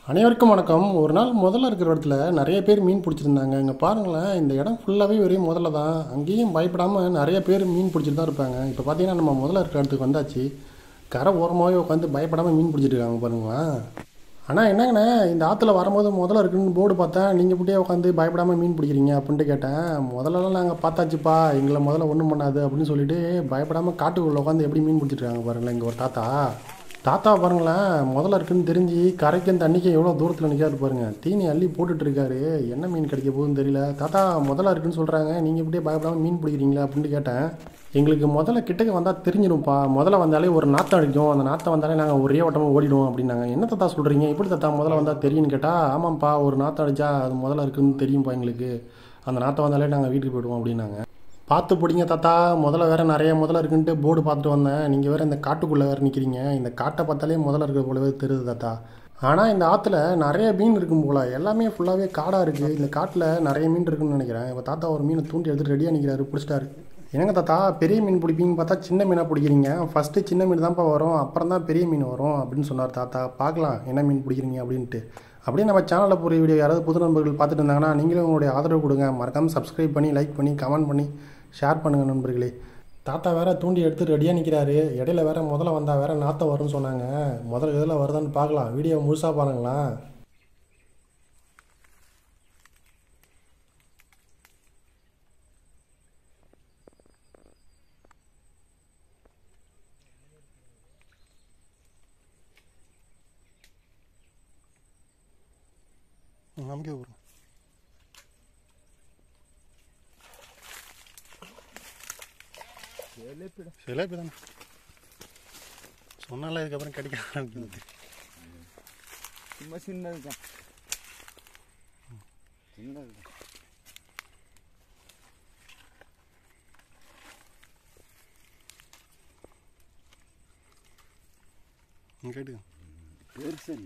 அனைவருக்கும் வணக்கம் ஒரு நாள் முதல்ல இருக்கிற இடத்துல நிறைய பேர் மீன் பிடிச்சிருந்தாங்க இங்கே பாருங்களேன் இந்த இடம் ஃபுல்லாகவே ஒரே முதல்ல தான் அங்கேயும் பயப்படாமல் நிறைய பேர் மீன் பிடிச்சிட்டு தான் இருப்பாங்க இப்போ பார்த்தீங்கன்னா நம்ம முதல்ல இருக்கிற இடத்துக்கு வந்தாச்சு கரை ஓரமாகவே உட்காந்து பயப்படாமல் மீன் பிடிச்சிட்டு இருக்காங்க பாருங்களேன் ஆனால் என்னங்கண்ணே இந்த ஆற்றுல வரும்போது முதல்ல இருக்குன்னு போர்டு பார்த்தேன் நீங்கள் இப்படியே உட்காந்து பயப்படாமல் மீன் பிடிக்கிறீங்க அப்படின்ட்டு கேட்டேன் முதல்லலாம் நாங்கள் பார்த்தாச்சுப்பா எங்களை முதல்ல ஒன்றும் பண்ணாது அப்படின்னு சொல்லிட்டு பயப்படாமல் காட்டுக்குள்ளே உட்காந்து எப்படி மீன் பிடிச்சிட்டு இருக்காங்க பாருங்களேன் இங்கே ஒரு தாத்தா தாத்தா பாருங்களேன் முதல்ல இருக்குன்னு தெரிஞ்சு கரைக்கும் தண்ணிக்கும் எவ்வளோ தூரத்தில் நிற்காரு பாருங்க தீனி அள்ளி போட்டுட்டு இருக்காரு என்ன மீன் கிடைக்க போகுதுன்னு தெரியல தாத்தா முதல்ல இருக்குன்னு சொல்கிறாங்க நீங்கள் இப்படியே பயப்படாமல் மீன் பிடிக்கிறீங்களா அப்படின்ட்டு கேட்டேன் எங்களுக்கு முதல்ல கிட்டக்க வந்தால் தெரிஞ்சிடும்ப்பா முதல்ல வந்தாலே ஒரு நாத்தம் அடிக்கும் அந்த நாத்தம் வந்தாலே நாங்கள் ஒரே வட்டமாக ஓடிடுவோம் அப்படின்னாங்க என்ன தாத்தா சொல்கிறீங்க எப்படி தாத்தா முதல்ல வந்தால் தெரியும்னு கேட்டால் ஆமாம்ப்பா ஒரு நாத்தம் அடித்தா அது முதல்ல இருக்குன்னு தெரியும்ப்பா எங்களுக்கு அந்த நாத்தம் வந்தாலே நாங்கள் வீட்டுக்கு போயிடுவோம் அப்படின்னாங்க பார்த்து பிடிங்க தாத்தா முதல்ல வேற நிறைய முதல்ல இருக்குன்ட்டு போர்டு பார்த்துட்டு வந்தேன் நீங்கள் வேற இந்த காட்டுக்குள்ளே வேற நிற்கிறீங்க இந்த காட்டை பார்த்தாலே முதல்ல இருக்கிற போலவே தெரியுது தாத்தா ஆனால் இந்த ஆற்றுல நிறைய மீன் இருக்கும் போல எல்லாமே ஃபுல்லாகவே காடாக இருக்குது இந்த காட்டில் நிறைய மீன் இருக்குன்னு நினைக்கிறேன் இப்போ தாத்தா ஒரு மீனை தூண்டி எடுத்துட்டு ரெடியாக நிற்கிறாரு பிடிச்சிட்டாரு என்னங்க தாத்தா பெரிய மீன் பிடிப்பீங்கன்னு பார்த்தா சின்ன மீனாக பிடிக்கிறீங்க ஃபஸ்ட்டு சின்ன மீன் தான்ப்பா வரும் அப்புறம் தான் பெரிய மீன் வரும் அப்படின்னு சொன்னார் தாத்தா பார்க்கலாம் என்ன மீன் பிடிக்கிறீங்க அப்படின்ட்டு அப்படியே நம்ம சேனலில் போகிற வீடியோ யாராவது புது நண்பர்கள் பார்த்துட்டு இருந்தாங்கன்னா நீங்களும் உங்களுடைய ஆதரவு கொடுங்க மறக்காமல் சப்ஸ்கிரைப் பண்ணி லைக் பண்ணி கமெண்ட் பண்ணி ஷேர் பண்ணுங்கள் நண்பர்களே தாத்தா வேற தூண்டி எடுத்து ரெடியாக நிற்கிறாரு இடையில வேற முதல்ல வந்தால் வேற நாத்தம் வரும்னு சொன்னாங்க முதல்ல இதில் வருதான்னு பார்க்கலாம் வீடியோ முழுசாக பாருங்களா நமக்கே வரும் சிலேபி தானே சொன்னால இதுக்கப்புறம் கிடைக்க ஆரம்பிக்குது சும்மா சின்னதுதான் சின்னதுதான் ம், கேட்டுக்க பெருசு இல்லை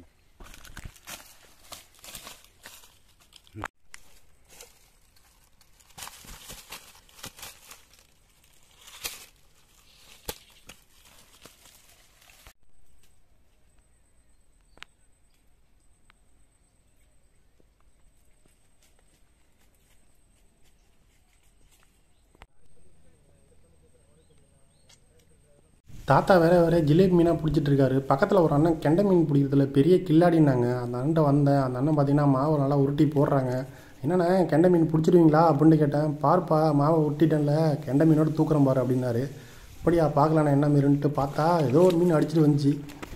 தாத்தா வேற வேற ஜிலேபி மீனாக பிடிச்சிட்டு இருக்காரு பக்கத்தில் ஒரு அண்ணன் கெண்டை மீன் பிடிக்கிறதுல பெரிய கில்லாடினாங்க அந்த அண்ணன் வந்தேன் அந்த அண்ணன் பார்த்தீங்கன்னா மாவு நல்லா உருட்டி போடுறாங்க என்னண்ணே கெண்டை மீன் பிடிச்சிருவீங்களா அப்படின்னு கேட்டேன் பார்ப்பா மாவை உருட்டிட்டேன்ல கெண்டை மீனோட தூக்குறேன் பாரு அப்படின்னாரு அப்படியா பார்க்கலாண்ணே என்ன மீனுன்ட்டு பார்த்தா ஏதோ ஒரு மீன் அடிச்சிட்டு வந்துச்சு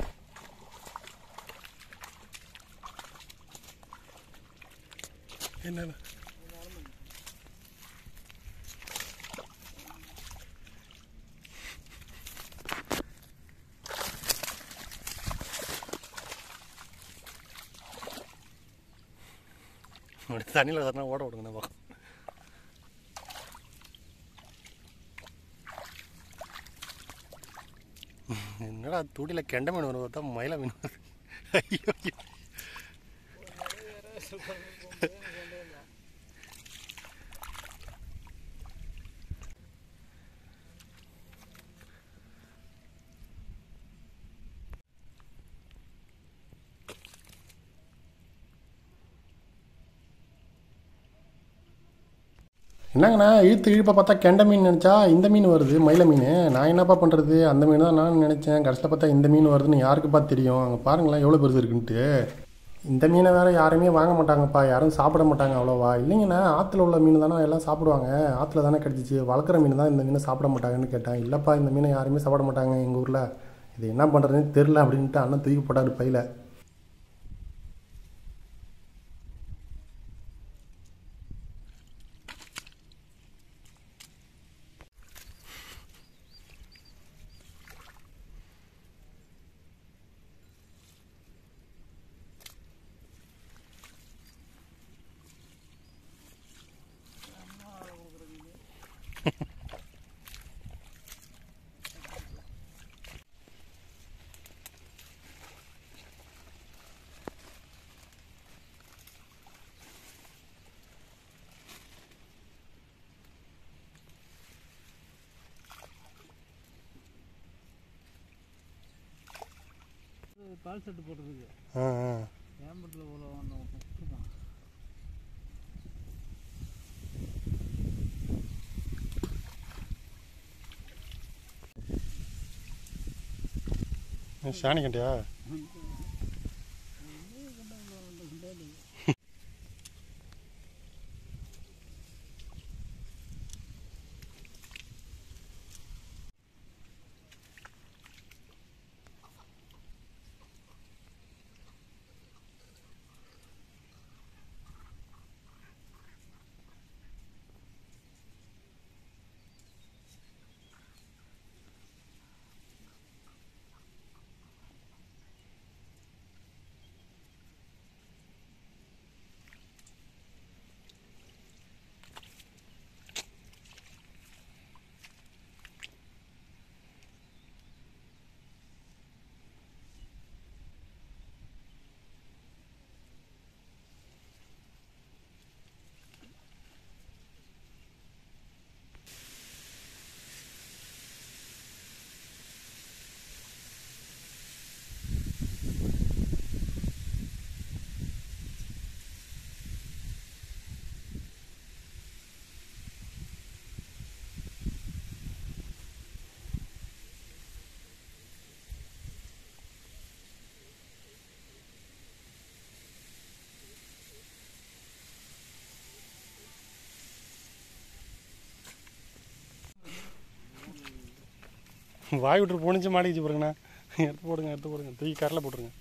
என்ன தண்ணியில் தட்டினா ஓட விடுங்கண்ணா பக்கம் என்னடா தூண்டியில் கெண்டை மீன் வரும் பார்த்தா மயில மீன் வருது ஐயோ ஐயோ. என்னங்கண்ணா இழுத்து இழுப்ப பார்த்தா கெண்டை மீன் நினச்சா இந்த மீன் வருது மயில மீன் நான் என்னப்பா பண்ணுறது அந்த மீன் தான் நான் நினச்சேன் கடைசியில் பார்த்தா இந்த மீன் வருதுன்னு யாருக்குப்பா தெரியும் அங்கே பாருங்களேன் எவ்வளோ பெருசு இருக்குன்ட்டு இந்த மீனை வேறு யாருமே வாங்க மாட்டாங்கப்பா யாரும் சாப்பிட மாட்டாங்க அவ்வளோவா இல்லைங்கண்ணா ஆற்றுல உள்ள மீன் தானே எல்லாம் சாப்பிடுவாங்க ஆற்றுல தானே கிடச்சிச்சு வளர்க்குற மீன் தான் இந்த மீனை சாப்பிட மாட்டாங்கன்னு கேட்டேன் இல்லைப்பா இந்த மீனை யாருமே சாப்பிட மாட்டாங்க எங்கள் ஊரில் இது என்ன பண்ணுறதுன்னு தெரில அப்படின்ட்டு அண்ணன் தூக்கி போட்டார் பையில பால் செட்டு போட்டிருக்கு ஆ ஆ கேம்பட்டில் உள்ள வந்தவன் ஃபஸ்ட்டு தான் சாணி கண்டியா வாய் விட்டு போனிச்சு மாட்டிக்கிச்சு பாருங்கண்ணா எடுத்து போடுங்க எடுத்து போடுங்க தூக்கி கரில் போட்டுருங்க